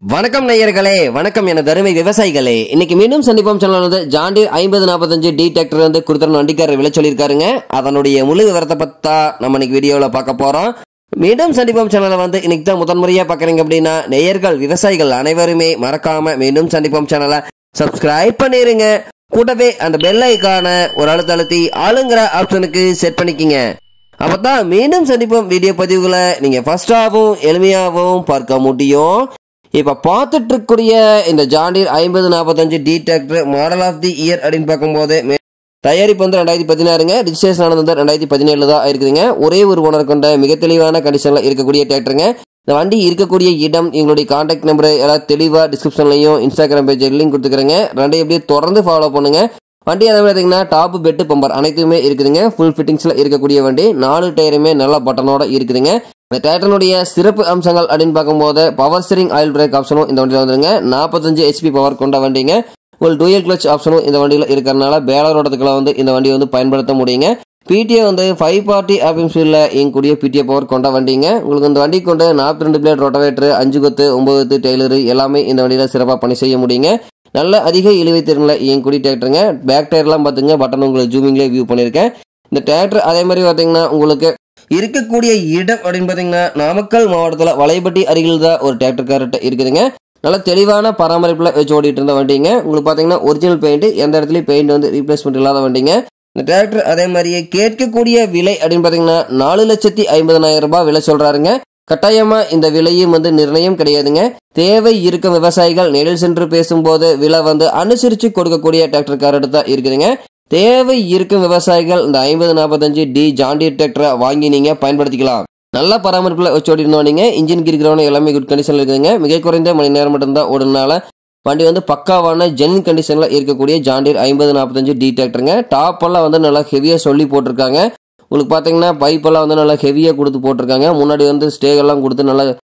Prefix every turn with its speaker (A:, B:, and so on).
A: வணக்கம் நேயர்களே வணக்கம் என தருமை விவசாயிகளே இன்னைக்கு மீண்டும் சந்திப்போம் சேனல் வந்து ஜாண்டீர் ஐம்பது நாற்பத்தஞ்சு டி டிராக்டர் வந்து கொடுத்துருந்த வண்டிக்காரர் விலை சொல்லியிருக்காருங்க அதனுடைய முழு விவரத்தை பத்தா நம்ம இன்னைக்கு வீடியோவில் பார்க்க போறோம் மீண்டும் சந்திப்போம் சேனலை வந்து இன்னைக்கு தான் முதன்முறையா பார்க்குறீங்க அப்படின்னா நேயர்கள் விவசாயிகள் அனைவருமே மறக்காம மீண்டும் சந்திப்போம் சேனலை சப்ஸ்கிரைப் பண்ணிருங்க கூடவே அந்த பெல் ஐக்கான ஒரு அழுத்த அழுத்தி ஆளுங்கிற ஆப்ஷனுக்கு செட் பண்ணிக்கிங்க அப்பதான் மீண்டும் சந்திப்போம் வீடியோ பதிவுகளை நீங்க ஃபர்ஸ்டாகவும் எளிமையாகவும் பார்க்க முடியும் இப்ப பார்த்துட்டு இருக்கக்கூடிய இந்த ஜாண்டீர் ஐம்பது நாற்பத்தஞ்சு D tractor model of the year அப்படின்னு பார்க்கும்போது மே- தயாரிப்பு வந்து ரெண்டாயிரத்தி பதினாறுங்க ரிஜிஸ்ட்ரேஷன் ஆனது வந்து ரெண்டாயிரத்தி பதினேழு தான் இருக்குதுங்க ஒரே ஒரு ஓனர் கொண்ட மிக தெளிவான கண்டிஷன்ல இருக்கக்கூடிய டிராக்டருங்க இந்த வண்டி இருக்கக்கூடிய இடம் எங்களுடைய கான்டாக்ட் நம்பர் எல்லாம் தெளிவா டிஸ்கிரிப்ஷன்லையும் இன்ஸ்டாகிராம் பேஜ் லிங்க் கொடுத்துக்கிறேங்க ரெண்டையும் எப்படியே தொடர்ந்து ஃபாலோ பண்ணுங்க வண்டி அதை பார்த்தீங்கன்னா டாப் பெட்டு பம்பர் அனைத்துமே இருக்குதுங்க ஃபுல் ஃபிட்டிங்ஸ்ல இருக்கக்கூடிய வண்டி நாலு டயருமே நல்ல பட்டனோட இருக்குதுங்க இந்த டிராக்டருடைய சிறப்பு அம்சங்கள் அப்படின்னு பார்க்கும்போது பவர் ஸ்டீரிங் ஆயில் பிரேக் ஆப்ஷனும் இந்த வண்டியில் வந்துருங்க நாற்பத்தஞ்சு ஹெச்பி பவர் கொண்ட வண்டிங்க உங்களுக்கு டூயல் கிளச் ஆப்ஷனும் இந்த வண்டியில் இருக்கிறனால பேலர் ஓட்டத்துக்குள்ள வந்து இந்த வண்டி வந்து பயன்படுத்த முடியுங்க பிடிஏ வந்து ஃபைவ் பார்ட்டி ஆப்பிங் ஸ்பீடில் இயங்கக்கூடிய பிடிஏ பவர் கொண்ட வண்டிங்க உங்களுக்கு இந்த வண்டி கொண்டு நாற்பத்தி ரெண்டு பிளேட் ரொட்டவேட்டர் அஞ்சு கொத்து ஒன்பது கொத்து டெய்லரு எல்லாமே இந்த வண்டியில் சிறப்பாக பணி செய்ய முடியுங்க நல்ல அதிக இழுவை திறனில் இயங்கக்கூடிய டிராக்டருங்க பேக் டயர்லாம் பார்த்துங்க பட்டன் உங்களுக்கு ஜூமிங்லேயே வியூ பண்ணியிருக்கேன் இந்த டிராக்டர் அதே மாதிரி பார்த்தீங்கன்னா உங்களுக்கு இருக்கக்கூடிய இடம் அப்படின்னு பார்த்தீங்கன்னா நாமக்கல் மாவட்டத்தில் வலைப்பட்டி அருகில் தான் ஒரு டிராக்டர் கார்ட்ட இருக்குதுங்க நல்ல தெளிவான பராமரிப்பில் வச்சு ஓடிட்டு இருந்த வண்டிங்க உங்களுக்கு பார்த்தீங்கன்னா ஒரிஜினல் பெயிண்ட் எந்த இடத்துலையும் பெயிண்ட் வந்து ரீப்ளேஸ்மெண்ட் இல்லாத வண்டிங்க இந்த டிராக்டர் அதே மாதிரியே கேட்கக்கூடிய விலை அப்படின்னு பார்த்தீங்கன்னா நாலு லட்சத்தி ஐம்பதனாயிரம் ரூபாய் விலை சொல்றாருங்க கட்டாயமா இந்த விலையும் வந்து நிர்ணயம் கிடையாதுங்க தேவை இருக்கும் விவசாயிகள் நேரில் சென்று பேசும்போது விலை வந்து அனுசரித்து கொடுக்கக்கூடிய டிராக்டர் கார்டு தான் இருக்குதுங்க தேவை இருக்கும் விவசாயிகள் இந்த ஐம்பது நாற்பத்தஞ்சு டி ஜாண்டியர் டிராக்டரை வாங்கி நீங்க பயன்படுத்திக்கலாம் நல்ல பராமரிப்பில் வச்சு ஓடினோம் நீங்க இன்ஜின் கிரிக்கிறவன எல்லாமே குட் கண்டிஷன்ல இருக்குதுங்க மிக குறைந்த மணி நேரம் மட்டும்தான் ஓடுனால வண்டி வந்து பக்காவான ஜென் கண்டிஷன்ல இருக்கக்கூடிய ஜாண்டியர் ஐம்பது நாற்பத்தஞ்சு டி டிராக்டருங்க டாப் எல்லாம் வந்து நல்லா ஹெவியா சொல்லி போட்டிருக்காங்க உங்களுக்கு பார்த்தீங்கன்னா பைப் எல்லாம் வந்து நல்லா ஹெவியாக கொடுத்து போட்டிருக்காங்க முன்னாடி வந்து ஸ்டே எல்லாம் கொடுத்து நல்லா